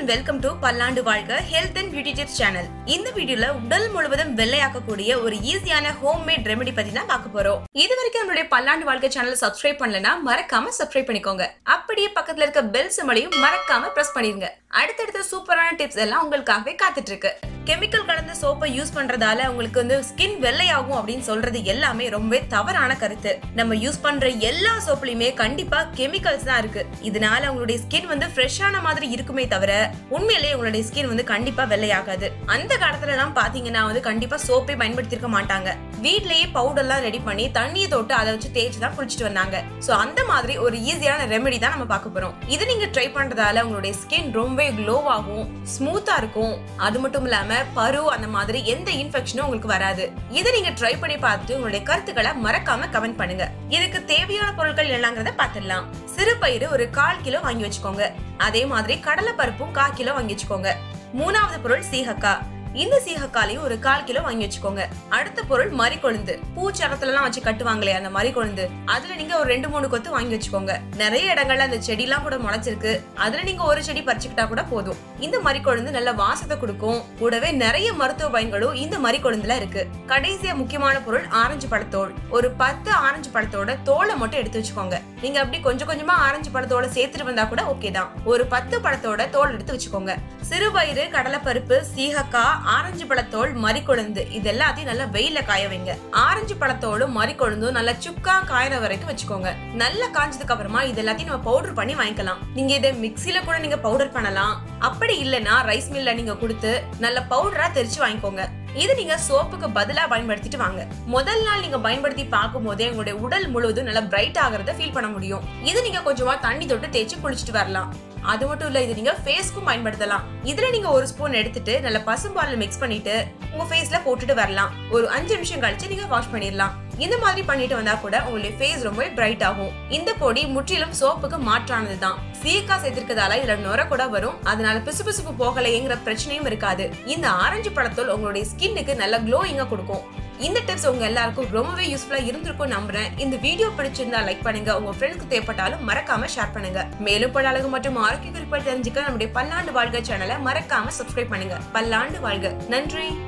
welcome to பல்லாண்டு வாழ்க health and beauty tips channel இந்த வீடியோல உடல் முழுவதும் வெள்ளையாக்கக்கூடிய ஒரு ஈஸியான ஹோம் மேட் ரெமெடி பத்தி தான் பார்க்க போறோம் இது வரைக்கும் நம்மளுடைய பல்லாண்டு வாழ்க்கை சேனலை சப்ஸ்கிரைப் பண்ணலனா மறக்காம சப்ஸ்கிரைப் பண்ணிக்கோங்க அப்படியே பக்கத்துல இருக்க பெல் சிம்பளையும் மறக்காம பிரஸ் பண்ணிருங்க அடுத்தடுத்த சூப்பரான டிப்ஸ் எல்லாம் உங்களுக்காகவே காத்துட்டு இருக்கு கெமிக்கல் கலந்த சோப்பை யூஸ் பண்றதால உங்களுக்கு வந்து ஸ்கின் வெள்ளையாகும் அப்படின்னு சொல்றது எல்லாமே ரொம்பவே தவறான கருத்து நம்ம யூஸ் பண்ற எல்லா சோப்புலயுமே கண்டிப்பா கெமிக்கல்ஸ் தான் இருக்கு இதனால உங்களுடைய ஸ்கின் வந்து ஃப்ரெஷ்ஷான மாதிரி இருக்குமே தவிர உண்மையிலேயே உங்களுடைய ஸ்கின் வந்து கண்டிப்பா வெள்ளையாகாது அந்த காலத்துல எல்லாம் பாத்தீங்கன்னா வந்து கண்டிப்பா சோப்பே பயன்படுத்திருக்க மாட்டாங்க வீட்லயே பவுடர்லாம் ரெடி பண்ணி தண்ணியை தொட்டு அதை வச்சு தேய்ச்சி தான் குளிச்சுட்டு வந்தாங்க சோ அந்த மாதிரி ஒரு ஈஸியான ரெமெடி தான் நம்ம பார்க்க போறோம் இது நீங்க ட்ரை பண்றதால உங்களுடைய ஸ்கின் ரொம்பவே க்ளோ ஆகும் ஸ்மூத்தா இருக்கும் அது மட்டும் இல்லாம பரு அந்த மாதிரி எந்த இன்ஃபெக்ஷனும் உங்களுக்கு வராது இதை நீங்க ட்ரை பண்ணி பார்த்துட்டு உங்களுடைய கருத்துக்களை மறக்காம கமெண்ட் பண்ணுங்க இதுக்கு தேவையான பொருட்கள் என்னங்கிறத பார்த்துடலாம் சிறு பயிறு ஒரு கால் கிலோ வாங்கி வச்சுக்கோங்க அதே மாதிரி கடலை பருப்பும் கால் கிலோ வாங்கி வச்சுக்கோங்க மூணாவது பொருள் சீகக்கா இந்த சீகக்காலையும் ஒரு கால் கிலோ வாங்கி வச்சுக்கோங்க அடுத்த பொருள் மறிக்கொழுந்து பூச்சரத்துல எல்லாம் வச்சு கட்டுவாங்களே அந்த மறிக்கொழுந்து அதுல நீங்க ஒரு ரெண்டு மூணு கொத்து வாங்கி வச்சுக்கோங்க நிறைய இடங்கள்ல அந்த செடி எல்லாம் கூட முளைச்சிருக்கு அதுல நீங்க ஒரு செடி பறிச்சுக்கிட்டா கூட போதும் இந்த மறிக்கொழுந்து நல்ல வாசத்தை கொடுக்கும் கூடவே நிறைய மருத்துவ பயன்களும் இந்த மறிக்கொழுந்துல இருக்கு கடைசியா முக்கியமான பொருள் ஆரஞ்சு பழத்தோல் ஒரு பத்து ஆரஞ்சு பழத்தோட தோலை மட்டும் எடுத்து வச்சுக்கோங்க நீங்க அப்படி கொஞ்சம் கொஞ்சமா ஆரஞ்சு பழத்தோட சேர்த்துட்டு வந்தா கூட ஓகே தான் ஒரு பத்து பழத்தோட தோல் எடுத்து வச்சுக்கோங்க சிறுபயிறு கடலைப்பருப்பு சீகக்காய் ஆரஞ்சு பழத்தோல் மறிக்கொழுந்து இது எல்லாத்தையும் நல்லா வெயில காய வைங்க ஆரஞ்சு பழத்தோலும் மறிக்கொழுந்தும் நல்லா சுக்கா காயிற வரைக்கும் வச்சுக்கோங்க நல்லா காஞ்சதுக்கு அப்புறமா இது எல்லாத்தையும் நம்ம பவுடர் பண்ணி வாங்கிக்கலாம் நீங்க இதை மிக்ஸில கூட நீங்க பவுடர் பண்ணலாம் அப்படி இல்லைன்னா ரைஸ் மில்ல நீங்க கொடுத்து நல்ல பவுடரா தெரிச்சு வாங்கிக்கோங்க இது நீங்க சோப்புக்கு பதிலா பயன்படுத்திட்டு வாங்க முதல் நாள் நீங்க பயன்படுத்தி பார்க்கும் போதே உங்களுடைய உடல் முழுவதும் நல்லா பிரைட் ஆகிறத ஃபீல் பண்ண முடியும் இது நீங்க கொஞ்சமா தண்ணி தொட்டு தேய்ச்சி குளிச்சுட்டு வரலாம் அது மட்டும் இல்ல இது நீங்க ஃபேஸ்க்கும் பயன்படுத்தலாம் இதுல நீங்க ஒரு ஸ்பூன் எடுத்துட்டு நல்ல பசும்பால்ல மிக்ஸ் பண்ணிட்டு உங்க ஃபேஸ்ல போட்டுட்டு வரலாம் ஒரு அஞ்சு நிமிஷம் கழிச்சு நீங்க வாஷ் பண்ணிடலாம் இந்த மாதிரி பண்ணிட்டு வந்தா கூட உங்களுடைய ஃபேஸ் ரொம்ப பிரைட் ஆகும் இந்த பொடி முற்றிலும் சோப்புக்கு மாற்றானதுதான் சீக்கா சேர்த்திருக்கதால இதுல நுர கூட வரும் அதனால பிசுபிசுப்பு போகலைங்கிற பிரச்சனையும் இருக்காது இந்த ஆரஞ்சு பழத்தோல் உங்களுடைய ஸ்கின்னுக்கு நல்ல க்ளோயிங்கா கொடுக்கும் இந்த டிப்ஸ் உங்க எல்லாருக்கும் ரொம்பவே யூஸ்ஃபுல்லா இருந்திருக்கும் நம்புறேன் இந்த வீடியோ பிடிச்சிருந்தா லைக் பண்ணுங்க உங்க ஃப்ரெண்ட்ஸ்க்கு தேவைப்பட்டாலும் மறக்காம ஷேர் பண்ணுங்க மேலும் பல அழகு மற்றும் ஆரோக்கிய குறிப்புகள் தெரிஞ்சுக்க நம்முடைய பல்லாண்டு வாழ்க சேனலை மறக்காம சப்ஸ்கிரைப் பண்ணுங்க பல்லாண்டு வாழ்க நன்றி